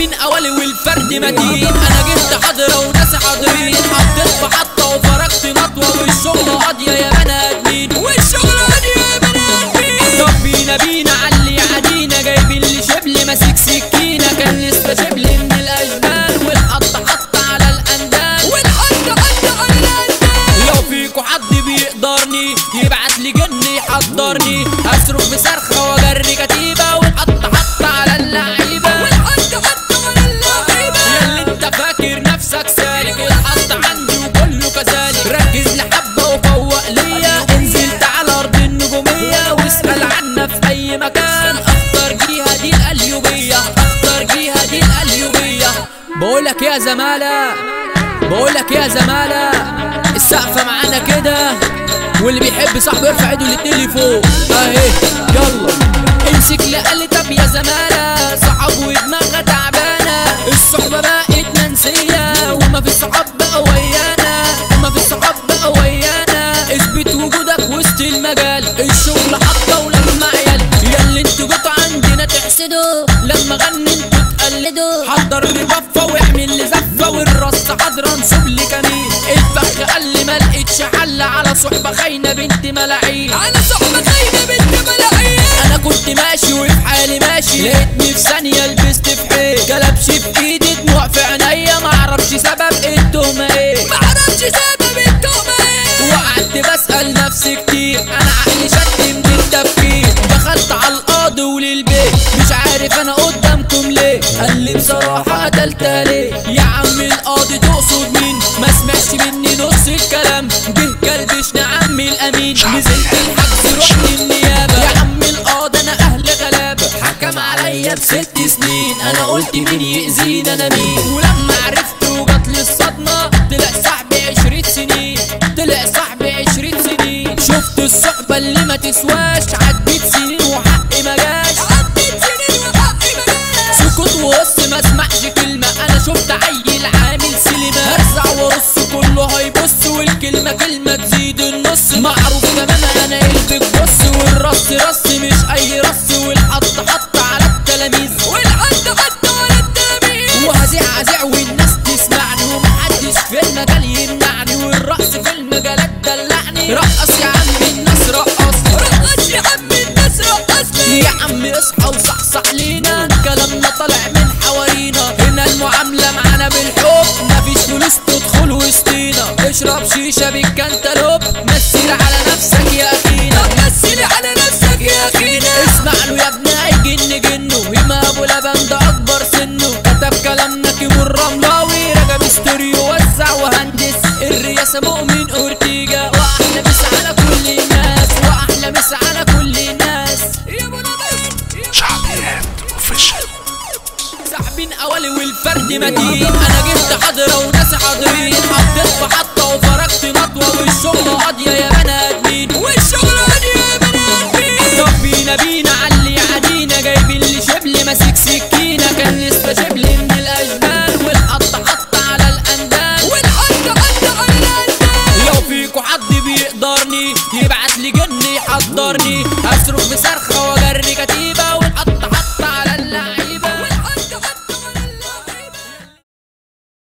صاحبين اولي والفرد متين انا جبت حضرة وناس حاضرين حطيت في حطة وفرجت نطوة والشغل قاضية يا بني ادمين والشغل قاضية يا بني ادمين طب بينا بينا علي عدينا جايبين لي شبل ماسك سكينة كان لسه شبل من الاشبال والحط حط على الاندال والحط حط على الاندال لو فيكوا حد بيقدرني يبعت لي جن يحضرني اصرخ بصرخة واجري كتيبة والحط حط على اللعيبة والحط حط على اللعيبة ياللي انت فاكر نفسك سالك الحط عندي وكله كذلك ركز لحبة وفوق ليا انزل تعالى ارض النجومية واسأل عنا في اي مكان اختار جيها دي القليوبية اختار جيها دي القليوبية بقولك يا زمالة بقولك يا زمالة السقفة معانا كده واللي بيحب صاحبه يرفع ايده الاتنين لفوق اهي يلا امسك لقلي طب يا زمالة صحاب ودماغها تعبانة الصحبة بقت منسية وما في صحاب بقى ويانا وما في صحاب بقى ويانا اثبت وجودك وسط المجال الشغل حطة ولما عيال يا اللي انتوا جيتوا عندنا تحسدوا لما غني انتوا تقلدوا حضر لي بفة واعمل لي زفة والرص حاضرة نصب لي كمين الفخ قال لي ما لقيتش حل على صحبة خاينة بنت ملاعين على صحبة خاينة بنت ملاعين انا كنت ماشي وفي حالي ماشي لقيتني في ثانية لبست في حيل كلبش في ايدي دموع في عينيا معرفش سبب التهمة ايه معرفش سبب التهمة ايه وقعدت بسأل نفسي كتير انا عقلي شت من التفكير دخلت على القاضي وللبيت مش عارف انا قدامكم ليه قال لي بصراحة قتلتها ليه يا عم القاضي تقصد مين ما سمعش مني نص الكلام جه كلبشنا عمي الامين نزلت الحبس رحت النيابة يا عم القاضي انا اهل غلابة حكم عليا بست سنين انا قلت مين يأذيني انا مين ولما عرفت وجات لي الصدمة طلع صاحبي عشرين سنين طلع صاحبي عشرين سنين شفت الصحبة اللي ما تسواش عديت سنين وحقي ما جاش عديت سنين وحقي ما جاش سكوت وقص ما اسمعش كلمة انا شفت عيل عامل سينما هرزع وارص كله هيبص والكلمة كلمة تزيد النص معروف تماما انا قلبك بص والرص رص مش اي رص والحط حط على التلاميذ والحط حط على التلاميذ وهزيع هزيع والناس تسمعني ومحدش في المجال يمنعني والرقص في المجالات دلعني رقص يا عم الناس رقص رقص يا عم الناس رقص يا عم اصحى وصحصح لينا كلامنا طالع من حوارينا هنا المعاملة معانا بالحب مفيش فلوس تدخل وسطينا اشرب شيشة بالكنتالوب مثل على نفسك يا اخينا مثل على نفسك يا اخينا اسمع له يا ابني هيجن جنه يما ابو لبن ده اكبر سنه كتب كلامنا كيمور رملاوي رجب استوريو وزع وهندس الرئاسة مؤمن اورتيجا واحلى مسا على كل الناس واحلى مسا على كل الناس يا ابو لبن يا شعبيات اوفيشال ساحبين اولي والفرد متين انا جبت حضرة وناس حاضرين حطيت في حطة وفرجت نطوة والشغل قاضية يا بني ادمين والشغل قاضية يا بني ادمين طب بينا بينا علي عدينا جايبين لي شبل ماسك سكة